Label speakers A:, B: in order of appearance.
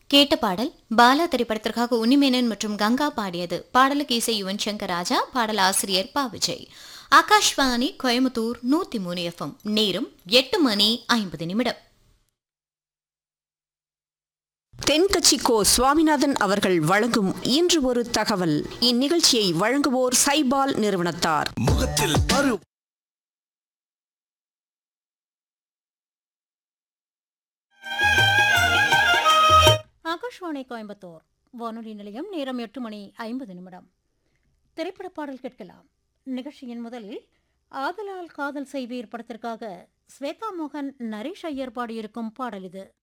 A: கேட்ட பாடல் பாலா திரைப்படத்திற்காக உன்னிமேனன் மற்றும் கங்கா பாடியது பாடலுக்கு இசை யுவன் சங்கர் ராஜா பாடல் ஆசிரியர் பா விஜய் ஆகாஷ்வாணி கோயம்புத்தூர் நூத்தி மூணு எஃப்எம் நேரம் எட்டு மணி ஐம்பது நிமிடம்
B: தென்கட்சி கோ சுவாமிநாதன் அவர்கள் வழங்கும் இன்று ஒரு தகவல் இந்நிகழ்ச்சியை வழங்குவோர் சைபால் நிறுவனத்தார்
C: முகத்தில் பரு
D: ஆகாஷ்வாணி கோயம்புத்தூர் வானொலி நிலையம் நேரம் எட்டு மணி ஐம்பது நிமிடம் திரைப்பட பாடல் கேட்கலாம் நிகழ்ச்சியின் முதலில் ஆதலால் காதல் செய்வீர் படத்திற்காக ஸ்வேதா மோகன் நரேஷ் ஐயர் பாடியிருக்கும் பாடல் இது